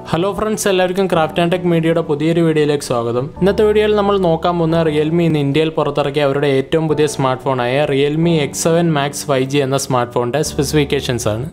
hello friends എല്ലാവർക്കും craft and tech മീഡിയയുടെ പുതിയൊരു വീഡിയോയിലേക്ക് സ്വാഗതം ഇന്നത്തെ വീഡിയോയിൽ നമ്മൾ നോക്കാൻ പോകുന്ന റിയൽമി ഇന്ന് ഇന്ത്യയിൽ പുറത്തിറക്കിയ അവരുടെ ഏറ്റവും പുതിയ സ്മാർട്ട് ഫോണായ Realme X seven Max five G എന്ന സ്മാർട്ട് ഫോണിൻ്റെ സ്പെസിഫിക്കേഷൻസ് ആണ്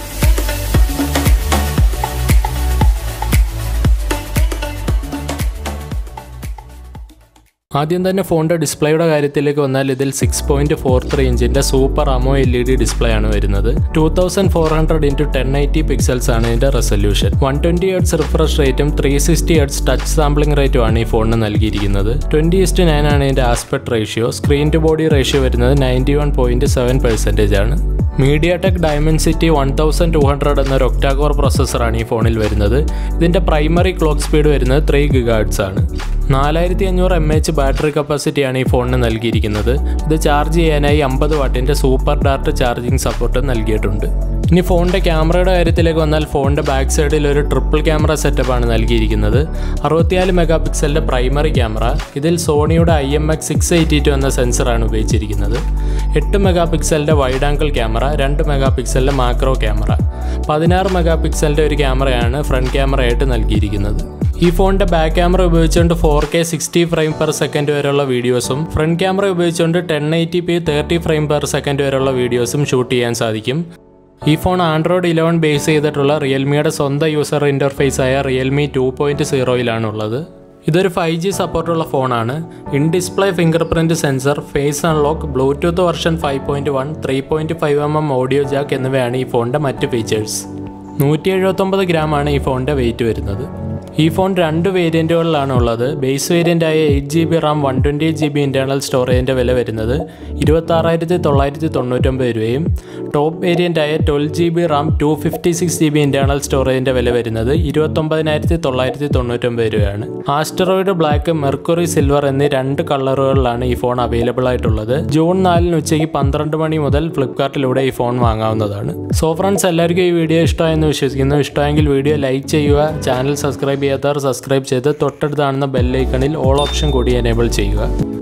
ആദ്യം തന്നെ ഫോണിൻ്റെ ഡിസ്പ്ലേയുടെ കാര്യത്തിലേക്ക് വന്നാൽ ഇതിൽ സിക്സ് പോയിന്റ് ഫോർ ത്രീ ഇഞ്ചിൻ്റെ super AMOLED display ആണ് വരുന്നത് two thousand four hundred into ten eighty pixels ആണ് ഇതിൻ്റെ resolution one twenty hertz refresh റേറ്റും three sixty hertz touch sampling റേറ്റും ആണ് ഈ ഫോണിന് നൽകിയിരിക്കുന്നത് ട്വൻറ്റി ഇസ്റ്റ് നയൻ ആണ് ഇതിൻ്റെ aspect ratio screen to body ratio വരുന്നത് ninety one point seven percentage ആണ് MediaTek Dimensity one thousand two hundred എന്ന ഒരു ഒക്ടാകോർ പ്രോസസ്സറാണ് ഈ ഫോണിൽ വരുന്നത് ഇതിൻ്റെ പ്രൈമറി ക്ലോക്ക് സ്പീഡ് വരുന്നത് ത്രീ ഗിഗാഡ്സ് ആണ് നാലായിരത്തി അഞ്ഞൂറ് എം എച്ച് ബാറ്ററി കപ്പാസിറ്റിയാണ് ഈ ഫോണിന് നൽകിയിരിക്കുന്നത് ഇത് ചാർജ് ചെയ്യാനായി അമ്പത് വാട്ടിൻ്റെ സൂപ്പർ ഡാർട്ട് ചാർജിങ് സപ്പോർട്ട് നൽകിയിട്ടുണ്ട് ഇനി ഫോണിൻ്റെ ക്യാമറയുടെ കാര്യത്തിലേക്ക് വന്നാൽ ഫോണിൻ്റെ ബാക്ക് സൈഡിൽ ഒരു ട്രിപ്പിൾ ക്യാമറ സെറ്റപ്പാണ് നൽകിയിരിക്കുന്നത് അറുപത്തിനാല് മെഗാ പിക്സലിൻ്റെ പ്രൈമറി ക്യാമറ ഇതിൽ സോണിയുടെ I M X six eighty two എന്ന സെൻസറാണ് ഉപയോഗിച്ചിരിക്കുന്നത് എട്ട് മെഗാ പിക്സലിൻ്റെ വൈഡ് ആംഗിൾ ക്യാമറ രണ്ട് മെഗാ പിക്സലിൻ്റെ മാക്രോ ക്യാമറ പതിനാറ് മെഗാ പിക്സലിൻ്റെ ഒരു ക്യാമറയാണ് ഫ്രണ്ട് ക്യാമറയായിട്ട് നൽകിയിരിക്കുന്നത് ഈ ഫോണിന്റെ ബാക്ക് ക്യാമറ ഉപയോഗിച്ചുകൊണ്ട് four K sixty frame per second വരെയുള്ള വീഡിയോസും ഫ്രണ്ട് ക്യാമറ ഉപയോഗിച്ചുകൊണ്ട് ten eighty P thirty frame per second വരെയുള്ള വീഡിയോസും ഷൂട്ട് ചെയ്യാൻ സാധിക്കും ഈ ഫോൺ ആൻഡ്രോയിഡ് ഇലവൻ ബേസ് ചെയ്തിട്ടുള്ള റിയൽമിയുടെ സ്വന്തം യൂസർ ഇൻ്റർഫേസ് ആയ റിയൽമി ടു പോയിൻറ്റ് സീറോയിലാണ് ഉള്ളത് ഇതൊരു ഫൈവ് ജി സപ്പോർട്ടുള്ള ഫോണാണ് in display finger print sensor face unlock Bluetooth version five point one three point five M M audio jack എന്നിവയാണ് ഈ ഫോണിൻ്റെ മറ്റ് ഫീച്ചേഴ്സ് നൂറ്റി എഴുപത്തൊമ്പത് ഗ്രാമാണ് ഈ ഫോണിൻ്റെ വെയിറ്റ് വരുന്നത് ഈ ഫോൺ രണ്ട് വേരിയൻറ്റുകളിലാണ് ഉള്ളത് ബേസ് വേരിയൻ്റ് ആയ eight G B RAM one twenty eight G B internal സ്റ്റോറേജിൻ്റെ വില വരുന്നത് ഇരുപത്താറായിരത്തി തൊള്ളായിരത്തി തൊണ്ണൂറ്റൊമ്പത് രൂപയും ടോപ്പ് വേരിയൻ്റ് ആയ twelve G B RAM two fifty six G B internal സ്റ്റോറേജിൻ്റെ വില വരുന്നത് ഇരുപത്തൊമ്പതിനായിരത്തി തൊള്ളായിരത്തി തൊണ്ണൂറ്റൊമ്പത് രൂപയാണ് ആസ്റ്ററോയിഡ് ബ്ലാക്ക് മെർക്കുറി സിൽവർ എന്നീ രണ്ട് കളറുകളിലാണ് ഈ ഫോൺ അവൈലബിൾ ആയിട്ടുള്ളത് ജൂൺ നാലിന് ഉച്ചയ്ക്ക് പന്ത്രണ്ട് മണി മുതൽ ഫ്ലിപ്കാർട്ടിലൂടെ ഈ ഫോൺ വാങ്ങാവുന്നതാണ് സോ ഫ്രണ്ട്സ് എല്ലാവർക്കും ഈ വീഡിയോ ഇഷ്ടമായെന്ന് വിശ്വസിക്കുന്നു ഇഷ്ടമെങ്കിൽ വീഡിയോ ലൈക്ക് ചെയ്യുക ചാനൽ സബ്സ്ക്രൈബ് ചെയ്യാത്തവർ സബ്സ്ക്രൈബ് ചെയ്ത് തൊട്ടടുത്ത് കാണുന്ന ബെല്ലൈക്കണിൽ ഓൾ ഓപ്ഷൻ കൂടി എനേബിൾ ചെയ്യുക